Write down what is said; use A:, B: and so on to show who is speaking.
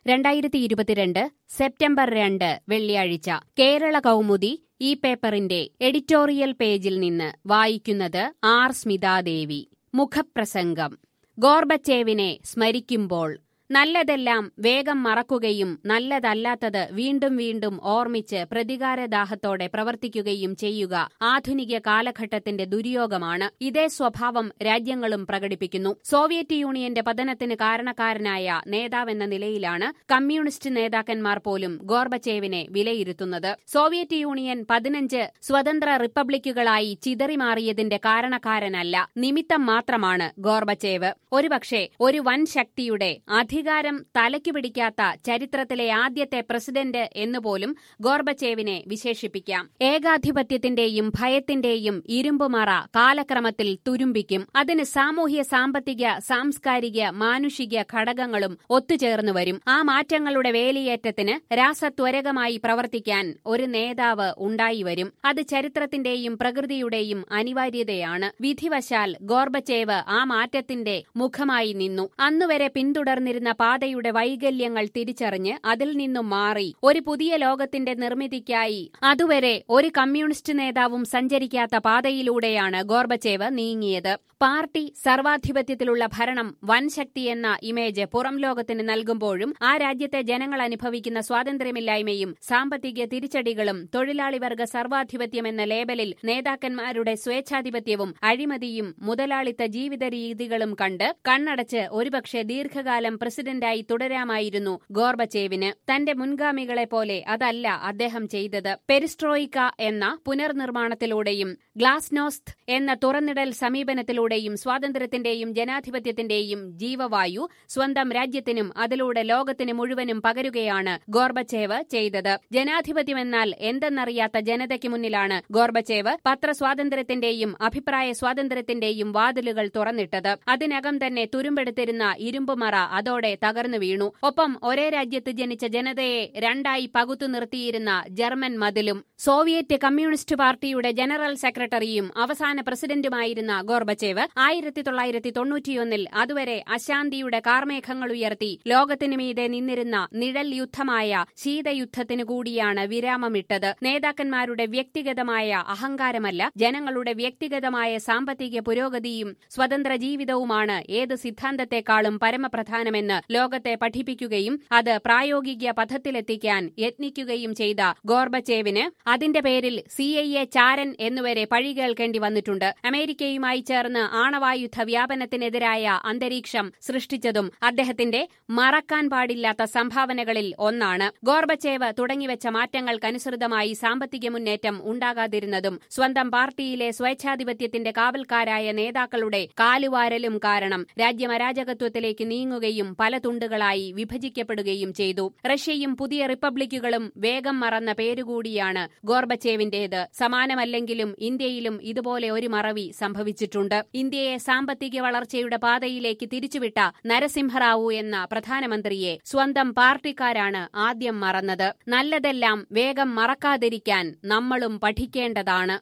A: രണ്ടായിരത്തി ഇരുപത്തിരണ്ട് സെപ്റ്റംബർ രണ്ട് വെള്ളിയാഴ്ച കേരള കൗമുദി ഈ പേപ്പറിന്റെ എഡിറ്റോറിയൽ പേജിൽ നിന്ന് വായിക്കുന്നത് ആർ സ്മിതാദേവി മുഖപ്രസംഗം ഗോർബച്ചേവിനെ സ്മരിക്കുമ്പോൾ നല്ലതെല്ലാം വേഗം മറക്കുകയും നല്ലതല്ലാത്തത് വീണ്ടും വീണ്ടും ഓർമ്മിച്ച് പ്രതികാരദാഹത്തോടെ പ്രവർത്തിക്കുകയും ചെയ്യുക ആധുനിക കാലഘട്ടത്തിന്റെ ദുര്യോഗമാണ് ഇതേ സ്വഭാവം രാജ്യങ്ങളും പ്രകടിപ്പിക്കുന്നു സോവിയറ്റ് യൂണിയന്റെ പതനത്തിന് കാരണക്കാരനായ നേതാവെന്ന നിലയിലാണ് കമ്മ്യൂണിസ്റ്റ് നേതാക്കന്മാർ പോലും ഗോർബച്ചേവിനെ വിലയിരുത്തുന്നത് സോവിയറ്റ് യൂണിയൻ പതിനഞ്ച് സ്വതന്ത്ര റിപ്പബ്ലിക്കുകളായി ചിതറിമാറിയതിന്റെ കാരണക്കാരനല്ല നിമിത്തം മാത്രമാണ് ഗോർബച്ചേവ് ഒരുപക്ഷെ ഒരു വൻ ശക്തിയുടെ അധികാരം തലയ്ക്കു പിടിക്കാത്ത ചരിത്രത്തിലെ ആദ്യത്തെ പ്രസിഡന്റ് എന്നുപോലും ഗോർബച്ചേവിനെ വിശേഷിപ്പിക്കാം ഏകാധിപത്യത്തിന്റെയും ഭയത്തിന്റെയും ഇരുമ്പുമറ കാലക്രമത്തിൽ തുരുമ്പിക്കും അതിന് സാമൂഹ്യ സാമ്പത്തിക സാംസ്കാരിക മാനുഷിക ഘടകങ്ങളും ഒത്തുചേർന്നു വരും ആ മാറ്റങ്ങളുടെ വേലിയേറ്റത്തിന് രാസത്വരകമായി പ്രവർത്തിക്കാൻ ഒരു നേതാവ് ഉണ്ടായി വരും അത് ചരിത്രത്തിന്റെയും പ്രകൃതിയുടെയും അനിവാര്യതയാണ് വിധിവശാൽ ഗോർബച്ചേവ് ആ മാറ്റത്തിന്റെ മുഖമായി നിന്നു അന്നുവരെ പിന്തുടർന്നിരുന്ന പാതയുടെ വൈകല്യങ്ങൾ തിരിച്ചറിഞ്ഞ് അതിൽ നിന്നും മാറി ഒരു പുതിയ ലോകത്തിന്റെ നിർമ്മിതിക്കായി അതുവരെ ഒരു കമ്മ്യൂണിസ്റ്റ് നേതാവും സഞ്ചരിക്കാത്ത പാതയിലൂടെയാണ് ഗോർബച്ചേവ് നീങ്ങിയത് പാർട്ടി സർവാധിപത്യത്തിലുള്ള ഭരണം വൻ ശക്തിയെന്ന ഇമേജ് പുറം ലോകത്തിന് നൽകുമ്പോഴും ആ രാജ്യത്തെ ജനങ്ങൾ അനുഭവിക്കുന്ന സ്വാതന്ത്ര്യമില്ലായ്മയും സാമ്പത്തിക തിരിച്ചടികളും തൊഴിലാളി വർഗ സർവാധിപത്യമെന്ന ലേബലിൽ നേതാക്കന്മാരുടെ സ്വേച്ഛാധിപത്യവും അഴിമതിയും മുതലാളിത്ത ജീവിത രീതികളും കണ്ട് കണ്ണടച്ച് ഒരുപക്ഷെ ദീർഘകാലം പ്രസിഡന്റായി തുടരാമായിരുന്നു ഗോർബച്ചേവിന് തന്റെ മുൻഗാമികളെ പോലെ അതല്ല അദ്ദേഹം ചെയ്തത് പെരിസ്ട്രോയിക്ക എന്ന പുനർനിർമ്മാണത്തിലൂടെയും ഗ്ലാസ്നോസ്ത് എന്ന തുറന്നിടൽ സമീപനത്തിലൂടെയും സ്വാതന്ത്ര്യത്തിന്റെയും ജനാധിപത്യത്തിന്റെയും ജീവവായു സ്വന്തം രാജ്യത്തിനും അതിലൂടെ ലോകത്തിന് മുഴുവനും പകരുകയാണ് ഗോർബച്ചേവ് ചെയ്തത് ജനാധിപത്യമെന്നാൽ എന്തെന്നറിയാത്ത ജനതയ്ക്ക് മുന്നിലാണ് ഗോർബച്ചേവ് പത്രസ്വാതന്ത്ര്യത്തിന്റെയും അഭിപ്രായ സ്വാതന്ത്ര്യത്തിന്റെയും വാതിലുകൾ തുറന്നിട്ടത് അതിനകം തന്നെ തുരുമ്പെടുത്തിരുന്ന ഇരുമ്പുമറ അതോടെ തകർന്നു വീണു ഒപ്പം ഒരേ രാജ്യത്ത് ജനിച്ച ജനതയെ രണ്ടായി പകുത്തു നിർത്തിയിരുന്ന ജർമ്മൻ മതിലും സോവിയറ്റ് കമ്മ്യൂണിസ്റ്റ് പാർട്ടിയുടെ ജനറൽ സെക്രട്ടറിയും അവസാന പ്രസിഡന്റുമായിരുന്ന ഗോർബച്ചേവ് ആയിരത്തി തൊള്ളായിരത്തി തൊണ്ണൂറ്റിയൊന്നിൽ അതുവരെ അശാന്തിയുടെ കാർമേഘങ്ങൾ ഉയർത്തി ലോകത്തിനു മീതെ നിന്നിരുന്ന നിഴൽ യുദ്ധമായ ശീതയുദ്ധത്തിനു കൂടിയാണ് വിരാമമിട്ടത് നേതാക്കന്മാരുടെ വ്യക്തിഗതമായ അഹങ്കാരമല്ല ജനങ്ങളുടെ വ്യക്തിഗതമായ സാമ്പത്തിക പുരോഗതിയും സ്വതന്ത്ര ജീവിതവുമാണ് ഏത് സിദ്ധാന്തത്തെക്കാളും പരമപ്രധാനമെന്ന് ലോകത്തെ പഠിപ്പിക്കുകയും അത് പ്രായോഗിക പഥത്തിലെത്തിക്കാൻ യത്നിക്കുകയും ചെയ്ത ഗോർബച്ചേവിന് അതിന്റെ പേരിൽ സി ഐ എ ചാരൻ എന്നുവരെ പഴി കേൾക്കേണ്ടി വന്നിട്ടുണ്ട് അമേരിക്കയുമായി ചേർന്ന് ആണവായുധ വ്യാപനത്തിനെതിരായ അന്തരീക്ഷം സൃഷ്ടിച്ചതും അദ്ദേഹത്തിന്റെ മറക്കാൻ പാടില്ലാത്ത സംഭാവനകളിൽ ഒന്നാണ് ഗോർബച്ചേവ് തുടങ്ങിവെച്ച മാറ്റങ്ങൾക്കനുസൃതമായി സാമ്പത്തിക മുന്നേറ്റം ഉണ്ടാകാതിരുന്നതും സ്വന്തം പാർട്ടിയിലെ സ്വേച്ഛാധിപത്യത്തിന്റെ കാവൽക്കാരായ നേതാക്കളുടെ കാലുവാരലും കാരണം രാജ്യം അരാജകത്വത്തിലേക്ക് നീങ്ങുകയും പല തുണ്ടുകളായി വിഭജിക്കപ്പെടുകയും ചെയ്തു റഷ്യയും പുതിയ റിപ്പബ്ലിക്കുകളും വേഗം മറന്ന പേരുകൂടിയാണ് ഗോർബച്ചേവിന്റേത് സമാനമല്ലെങ്കിലും ഇന്ത്യയിലും ഇതുപോലെ ഒരു മറവി സംഭവിച്ചിട്ടുണ്ട് ഇന്ത്യയെ സാമ്പത്തിക വളർച്ചയുടെ പാതയിലേക്ക് തിരിച്ചുവിട്ട നരസിംഹറാവു എന്ന പ്രധാനമന്ത്രിയെ സ്വന്തം പാർട്ടിക്കാരാണ് ആദ്യം മറന്നത് നല്ലതെല്ലാം വേഗം മറക്കാതിരിക്കാൻ നമ്മളും പഠിക്കേണ്ടതാണ്